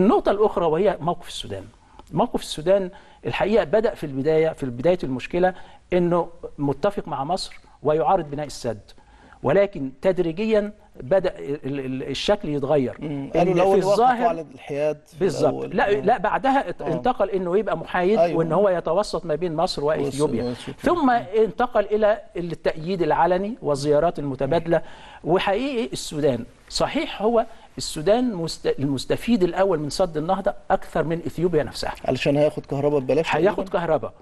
النقطة الأخرى وهي موقف السودان موقف السودان الحقيقة بدأ في البداية في بداية المشكلة أنه متفق مع مصر ويعارض بناء السد ولكن تدريجيا بدأ ال- ال- الشكل يتغير قالوا إن الاول في وقفوا الظاهر على الحياد في بالظبط الأول. لا آه. لا بعدها ات- انتقل انه يبقى محايد أيوة. وان هو يتوسط ما بين مصر واثيوبيا وإثيوبيا. ثم انتقل الى التأييد العلني والزيارات المتبادله وحقيقي السودان صحيح هو السودان مست... المستفيد الاول من سد النهضه اكثر من اثيوبيا نفسها علشان هياخد كهرباء ببلاش هياخد تقريباً؟ كهرباء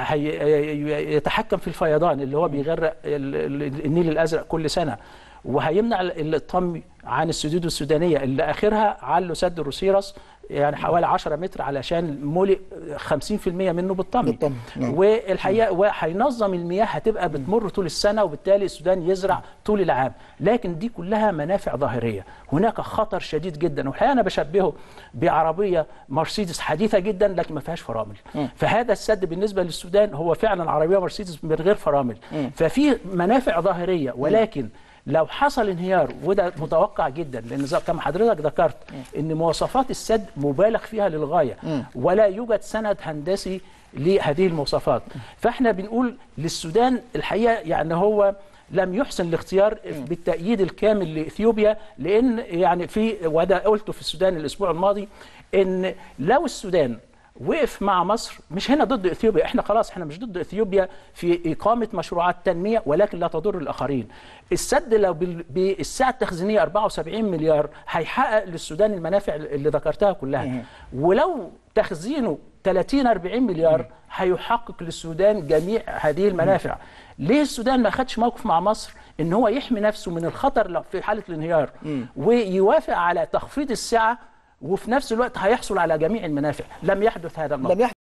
وهيتحكم في الفيضان اللي هو بيغرق ال- ال- النيل الازرق كل سنه وهيمنع ال- الطم عن السدود السودانيه اللي اخرها علوا سد الروسيرس يعني حوالي 10 متر علشان ملئ 50% منه بالطمي بالطمي، نعم. والحقيقه وهينظم المياه هتبقى بتمر طول السنه وبالتالي السودان يزرع طول العام لكن دي كلها منافع ظاهريه هناك خطر شديد جدا والحقيقه انا بشبهه بعربيه مرسيدس حديثه جدا لكن ما فيهاش فرامل فهذا السد بالنسبه للسودان هو فعلا عربيه مرسيدس من غير فرامل ففي منافع ظاهريه ولكن لو حصل انهيار وده متوقع جدا لان زي كما حضرتك ذكرت ان مواصفات السد مبالغ فيها للغايه ولا يوجد سند هندسي لهذه المواصفات فاحنا بنقول للسودان الحقيقه يعني هو لم يحسن الاختيار بالتأييد الكامل لإثيوبيا لأن يعني في وده قلته في السودان الأسبوع الماضي إن لو السودان وقف مع مصر مش هنا ضد اثيوبيا احنا خلاص احنا مش ضد اثيوبيا في اقامه مشروعات تنميه ولكن لا تضر الاخرين السد لو بال- بالسعه التخزينيه 74 مليار هيحقق للسودان المنافع اللي ذكرتها كلها ولو تخزينه 30 40 مليار هيحقق للسودان جميع هذه المنافع ليه السودان ما خدش موقف مع مصر ان هو يحمي نفسه من الخطر لو- في حاله الانهيار ويوافق على تخفيض السعه وفي نفس الوقت هيحصل على جميع المنافع لم يحدث هذا الموقف لم يحدث